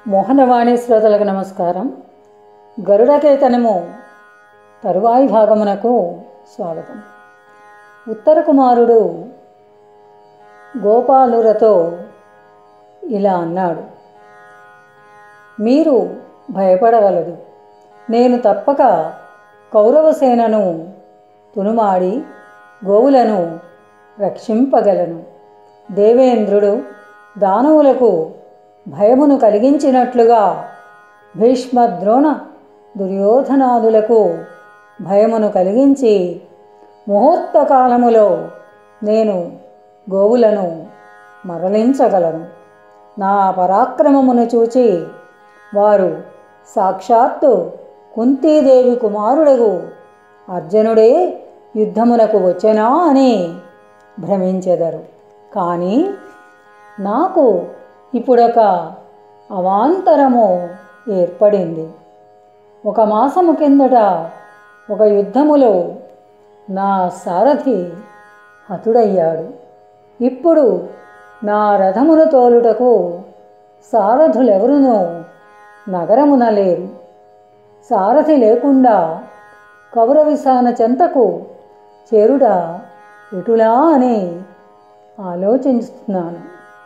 మోహనవాణి శ్రోతలకు నమస్కారం గరుడకేతనము తరువాయి భాగమునకు స్వాగతం ఉత్తర కుమారుడు గోపాలురతో ఇలా అన్నాడు మీరు భయపడవలదు నేను తప్పక కౌరవసేనను తునుమాడి గోవులను రక్షింపగలను దేవేంద్రుడు దానవులకు భయమును కలిగించినట్లుగా భీష్మ ద్రోణ దుర్యోధనాదులకు భయమును కలిగించి ముహూర్త కాలములో నేను గోవులను మరలించగలను నా పరాక్రమమును చూచి వారు సాక్షాత్తు కుంతీదేవి కుమారుడగు అర్జునుడే యుద్ధమునకు వచ్చెనా అని భ్రమించెదరు కానీ నాకు ఇప్పుడొక అవాంతరము ఏర్పడింది ఒక మాసము కిందట ఒక యుద్ధములో నా సారథి హతుడయ్యాడు ఇప్పుడు నా రథమును తోలుటకు సారథులెవరునూ నగరమున లేరు సారథి లేకుండా కౌరవిసాన చెంతకు చేరుట ఎటులా అని ఆలోచిస్తున్నాను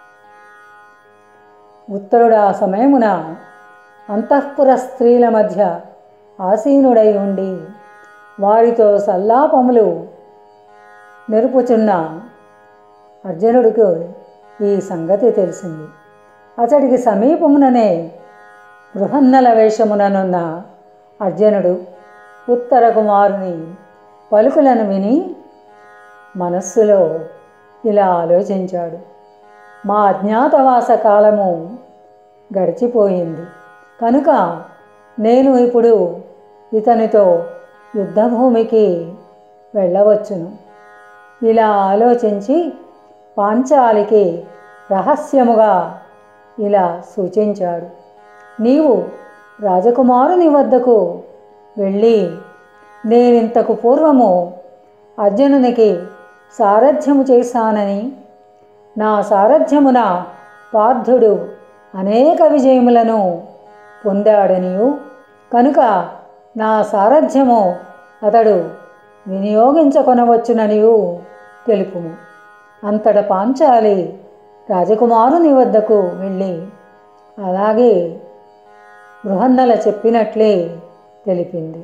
ఉత్తరుడా సమయమున అంతఃపుర స్త్రీల మధ్య ఆసీనుడై ఉండి వారితో సల్లాపములు నెరుపుచున్న అర్జునుడికి ఈ సంగతి తెలిసింది అతడికి సమీపముననే బృహన్నల వేషముననున్న అర్జునుడు ఉత్తర కుమారుని పలుకులను విని మనస్సులో ఇలా ఆలోచించాడు మా అజ్ఞాతవాస కాలము గడిచిపోయింది కనుక నేను ఇప్పుడు ఇతనితో యుద్ధభూమికి వెళ్ళవచ్చును ఇలా ఆలోచించి పాంచాలికి రహస్యముగా ఇలా సూచించాడు నీవు రాజకుమారుని వద్దకు వెళ్ళి నేనింతకు పూర్వము అర్జునునికి సారథ్యము చేశానని నా సారథ్యమున పార్థుడు అనేక విజయములను పొందాడనియు కనుక నా సారథ్యము అతడు వినియోగించుకొనవచ్చుననియు తెలుపుము అంతట పాంచాలి రాజకుమారుని వద్దకు వెళ్ళి అలాగే బృహన్నల చెప్పినట్లే తెలిపింది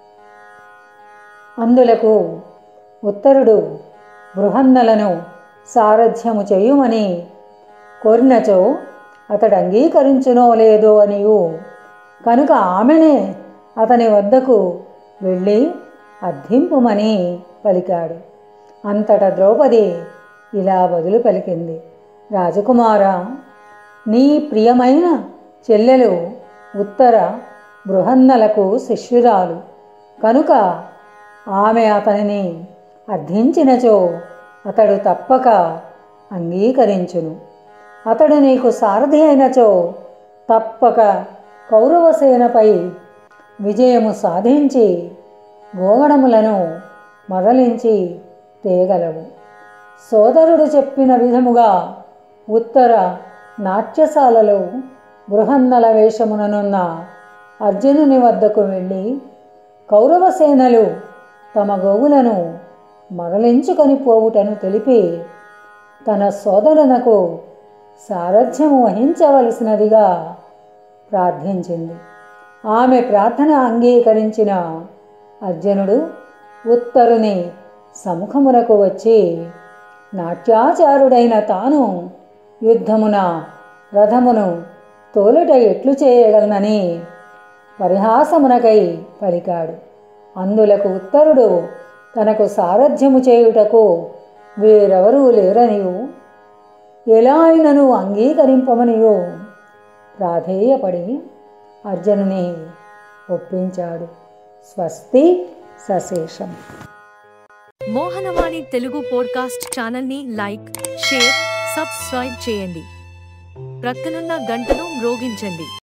అందులకు ఉత్తరుడు బృహన్నలను సారథ్యము చేయుమని కోరినచో అతడు అంగీకరించునో లేదో అనియు కనుక ఆమెనే అతని వద్దకు వెళ్ళి అర్థింపుమని పలికాడు అంతట ద్రౌపది ఇలా బదులు పలికింది రాజకుమార నీ ప్రియమైన చెల్లెలు ఉత్తర బృహన్నలకు శిష్యురాలు కనుక ఆమె అతనిని అర్థించినచో అతడు తప్పక అంగీకరించును అతడు నీకు సారథి అయినచో తప్పక కౌరవసేనపై విజయము సాధించి గోగణములను మరలించి తేగలవు సోదరుడు చెప్పిన విధముగా ఉత్తర నాట్యశాలలో బృహన్నల వేషముననున్న అర్జునుని వద్దకు వెళ్ళి కౌరవసేనలు తమ గోవులను మరలించుకొని పోవుటను తెలిపి తన సోదరునకు సారథ్యము వహించవలసినదిగా ప్రార్థించింది ఆమె ప్రార్థన అంగీకరించిన అర్జునుడు ఉత్తరుని సముఖమునకు వచ్చి నాట్యాచారుడైన తాను యుద్ధమున రథమును తోలుట ఎట్లు చేయగలనని పరిహాసమునకై పలికాడు అందులకు ఉత్తరుడు తనకు సారథ్యము చేయుటకు వేరెవరూ లేరనియు ఎలా అయినను అంగీకరింపమనియు ప్రాధేయపడి అర్జునుని ఒప్పించాడు స్వస్తి సశేషం మోహనవాణి తెలుగు పోడ్కాస్ట్ ఛానల్ని లైక్ షేర్ సబ్స్క్రైబ్ చేయండి ప్రక్కనున్న గంటను మ్రోగించండి